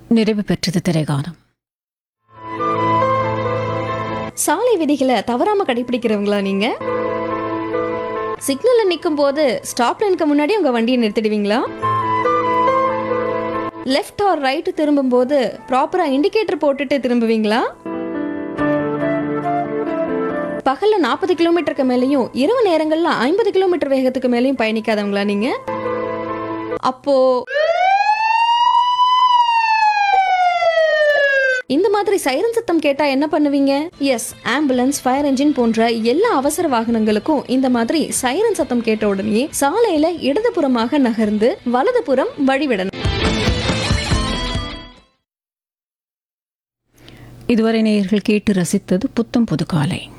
நிறைவு பெற்றது திரைகானம் சாலை விதிகளை தவறாம கடைபிடிக்கிறவங்களா நீங்க சிக்னல்ல நிற்கும் போது ஸ்டாப் லைனுக்கு முன்னாடி உங்க வண்டியை நிறுத்திடுவீங்களா லெஃப்ட் ஆர் ரைட் திரும்பும் போது ப்ராப்பரா இண்டிகேட்டர் போட்டுட்டு திரும்புவீங்களா பகல்ல நாற்பது கிலோமீட்டருக்கு மேலேயும் இரவு நேரங்கள்ல ஐம்பது கிலோமீட்டர் வேகத்துக்கு மேலேயும் பயணிக்காதவங்களா நீங்க அப்போ இந்த மாதிரி சைரன் சத்தம் கேட்டா என்ன பண்ணுவீங்க எஸ் ஆம்புலன்ஸ் ஃபயர் என்ஜின் போன்ற எல்லா அவசர வாகனங்களுக்கும் இந்த மாதிரி சைரன் சத்தம் கேட்ட உடனே சாலையில இடதுபுறமாக நகர்ந்து வலதுபுறம் வழிவிடணும் இதுவரை நேயர்கள் கேட்டு ரசித்தது புத்தம் புது காலை